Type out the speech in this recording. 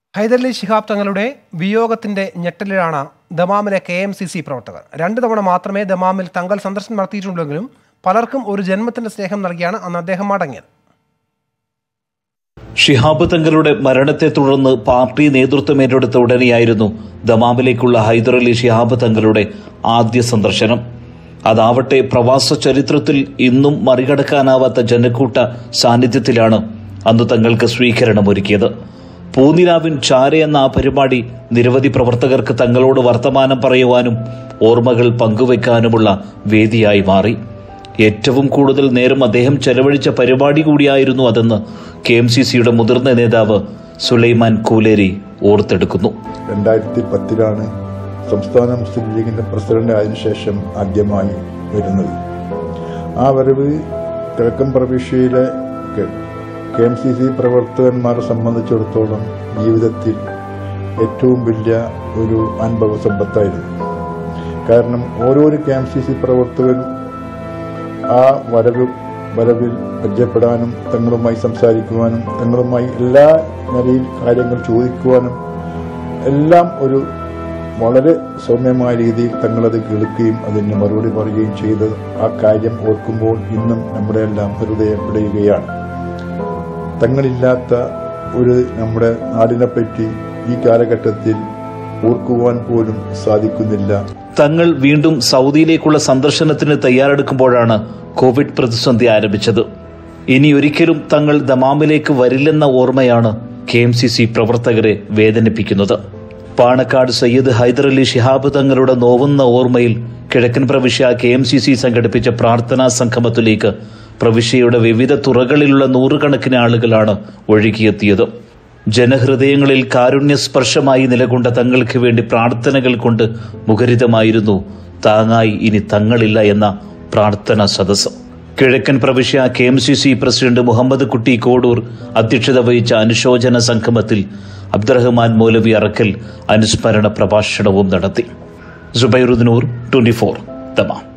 ഹൈദരലി ശിഹാബ് തങ്ങളുടെ വിയോഗത്തിന്റെ ഞെട്ടലിലാണ് ദമാമിലെ കെ എം സി സി പ്രവർത്തകർ രണ്ടു തവണ മാത്രമേ ദമാമിൽ തങ്ങൾ സന്ദർശനം നടത്തിയിട്ടുണ്ടെങ്കിലും പലർക്കും ഒരു ജന്മത്തിന്റെ സ്നേഹം നൽകിയാണ് അന്ന് അദ്ദേഹം മടങ്ങിയത് ഷിഹാബ് തങ്ങളുടെ മരണത്തെ തുടർന്ന് പാർട്ടി നേതൃത്വം ഏറ്റെടുത്ത ഉടനെയായിരുന്നു ദമാമിലേക്കുള്ള ഹൈദരലി ഷിഹാബ് തങ്ങളുടെ ആദ്യ സന്ദർശനം അതാവട്ടെ പ്രവാസ ചരിത്രത്തിൽ ഇന്നും മറികടക്കാനാവാത്ത ജനക്കൂട്ട സാന്നിധ്യത്തിലാണ് അന്ന് തങ്ങൾക്ക് സ്വീകരണമൊരുക്കിയത് പൂനിലാവിൻ ചാര എന്ന ആ പരിപാടി നിരവധി പ്രവർത്തകർക്ക് തങ്ങളോട് വർത്തമാനം പറയുവാനും ഓർമ്മകൾ പങ്കുവെക്കാനുമുള്ള വേദിയായി മാറി ഏറ്റവും കൂടുതൽ നേരം അദ്ദേഹം ചെലവഴിച്ച പരിപാടി കൂടിയായിരുന്നു അതെന്ന് കെ എം സി സിയുടെ മുതിർന്ന നേതാവ് സുലൈമാൻ കൂലേരി ഓർത്തെടുക്കുന്നു രണ്ടായിരത്തി പത്തിലാണ് സംസ്ഥാന മുസ്ലിം ലീഗിന്റെ പ്രസിഡന്റ് ആയതിനു ശേഷം ആദ്യമായി വരുന്നത് ആ വരവ് കിഴക്കൻ പ്രവിശ്യയിലെ കെ എം സി സി പ്രവർത്തകന്മാരെ സംബന്ധിച്ചിടത്തോളം ജീവിതത്തിൽ ഏറ്റവും വലിയ ഒരു അനുഭവ സമ്പത്തായിരുന്നു കാരണം ഓരോരു കെ എം സി സി പ്രവർത്തകരും ആ വരവ് വരവിൽ പരിചയപ്പെടാനും തങ്ങളുമായി സംസാരിക്കുവാനും തങ്ങളുമായി എല്ലാ നിലയിൽ കാര്യങ്ങൾ ചോദിക്കുവാനും എല്ലാം ഒരു വളരെ സൗമ്യമായ രീതിയിൽ തങ്ങളത് കേൾക്കുകയും അതിന് മറുപടി പറയുകയും ചെയ്ത് ആ കാര്യം ഓർക്കുമ്പോൾ ഇന്നും നമ്മുടെ എല്ലാം ഹൃദയം പിടയുകയാണ് തങ്ങളില്ലാത്ത ഒരു നമ്മുടെ നാടിനെപ്പറ്റി ഈ കാലഘട്ടത്തിൽ ഓർക്കുവാൻ പോലും സാധിക്കുന്നില്ല തങ്ങൾ വീണ്ടും സൗദിയിലേക്കുള്ള സന്ദർശനത്തിന് തയ്യാറെടുക്കുമ്പോഴാണ് കോവിഡ് പ്രതിസന്ധി ആരംഭിച്ചത് ഇനി ഒരിക്കലും തങ്ങൾ ദമാമിലേക്ക് വരില്ലെന്ന ഓർമ്മയാണ് കെ എം സി സി പ്രവർത്തകരെ വേദനിപ്പിക്കുന്നത് പാണക്കാട് സയ്യിദ് ഹൈദരലി ശിഹാബ് തങ്ങളുടെ നോവുന്ന ഓർമ്മയിൽ കിഴക്കൻ പ്രവിശ്യ കെ എം സി സി സംഘടിപ്പിച്ച പ്രാർത്ഥനാ സംഗമത്തിലേക്ക് പ്രവിശ്യയുടെ വിവിധ തുറകളിലുള്ള നൂറുകണക്കിന് ആളുകളാണ് ഒഴുകിയെത്തിയത് ജനഹൃദയങ്ങളിൽ കാരുണ്യസ്പർശമായി നിലകൊണ്ട തങ്ങൾക്ക് വേണ്ടി പ്രാർത്ഥനകൾ കൊണ്ട് മുഖരിതമായിരുന്നു താങ്ങായി ഇനി തങ്ങളില്ല എന്ന പ്രാർത്ഥനാ സദസ്സ് കിഴക്കൻ പ്രവിശ്യ K M C C president Muhammad Kutty Kodur അധ്യക്ഷത വഹിച്ച അനുശോചന സംഗമത്തിൽ അബ്ദുറഹ്മാൻ മൗലവി അറക്കൽ അനുസ്മരണ പ്രഭാഷണവും നടത്തി സുബൈറുദ്നൂർ ട്വന്റി ഫോർ ദമാം